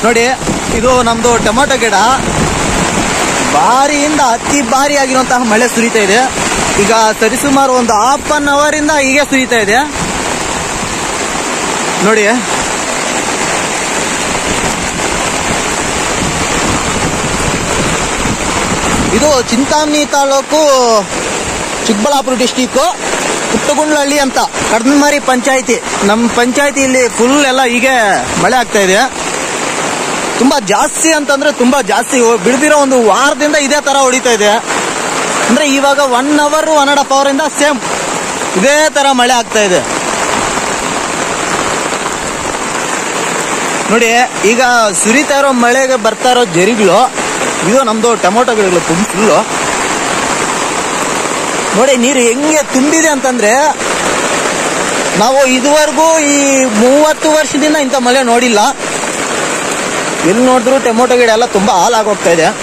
ನೋಡಿ ಇದು ನಮ್ದು ಟೊಮೊಟೊ ಗಿಡ ಭಾರಿಯಿಂದ ಅತಿ ಭಾರಿ ಆಗಿರುವಂತಹ ಮಳೆ ಸುರಿತಾ ಇದೆ ಈಗ ಸರಿಸುಮಾರು ಒಂದು ಹಾಫ್ ಅನ್ ಅವರ್ ಇಂದ ಹೀಗೆ ಸುರಿತಾ ಇದೆ ನೋಡಿ ಇದು ಚಿಂತಾಮಣಿ ತಾಲೂಕು ಚಿಕ್ಕಬಳ್ಳಾಪುರ ಡಿಸ್ಟಿಕ್ಕು ಪುಟ್ಟಗುಂಡ್ಲಹಳ್ಳಿ ಅಂತ ಕಡನ್ಮಾರಿ ಪಂಚಾಯತಿ ನಮ್ಮ ಪಂಚಾಯತಿ ಇಲ್ಲಿ ಫುಲ್ ಎಲ್ಲ ಹೀಗೆ ಮಳೆ ಆಗ್ತಾ ಇದೆ ತುಂಬಾ ಜಾಸ್ತಿ ಅಂತಂದ್ರೆ ತುಂಬಾ ಜಾಸ್ತಿ ಬಿಡ್ದಿರೋ ಒಂದು ವಾರದಿಂದ ಇದೇ ತರ ಹೊಡಿತಾ ಇದೆ ಅಂದ್ರೆ ಇವಾಗ one hour one and half hour ಇಂದ ಸೇಮ್ ಇದೇ ತರ ಮಳೆ ಆಗ್ತಾ ಇದೆ ನೋಡಿ ಈಗ ಸುರಿತಾ ಇರೋ ಮಳೆಗೆ ಬರ್ತಾ ಇರೋ ಜರಿಗಳು ಇದು ನಮ್ದು ಟೊಮೊಟೊ ಗಿಡಗಳು ತುಂಬ ಫುಲ್ಲು ನೋಡಿ ನೀರು ಹೆಂಗೆ ತುಂಬಿದೆ ಅಂತಂದ್ರೆ ನಾವು ಇದುವರೆಗೂ ಈ ಮೂವತ್ತು ವರ್ಷದಿಂದ ಇಂಥ ಮಳೆ ನೋಡಿಲ್ಲ ಎಲ್ಲಿ ನೋಡಿದ್ರು ಟೊಮೊಟೊ ಗಿಡ ಎಲ್ಲ ತುಂಬಾ ಹಾಲಾಗೋಗ್ತಾ ಇದೆ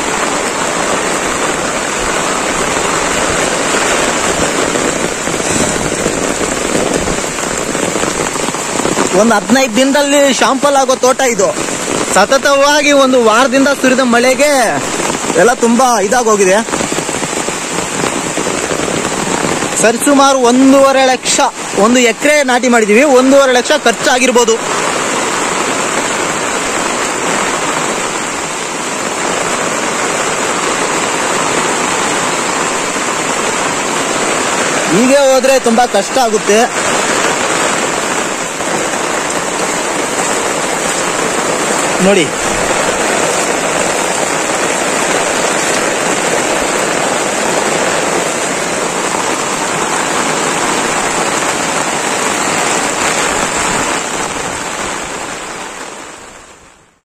ಒಂದು ಹದಿನೈದು ದಿನದಲ್ಲಿ ಶಾಂಪಲ್ ಆಗೋ ತೋಟ ಇದು ಸತತವಾಗಿ ಒಂದು ವಾರದಿಂದ ಸುರಿದ ಮಳೆಗೆ ಎಲ್ಲ ತುಂಬಾ ಇದಾಗೋಗಿದೆ ಸರಿಸುಮಾರು ಒಂದೂವರೆ ಲಕ್ಷ ಒಂದು ಎಕರೆ ನಾಟಿ ಮಾಡಿದೀವಿ ಒಂದೂವರೆ ಲಕ್ಷ ಖರ್ಚಾಗಿರ್ಬೋದು ಹೀಗೆ ಹೋದ್ರೆ ತುಂಬಾ ಕಷ್ಟ ಆಗುತ್ತೆ ನೋಡಿ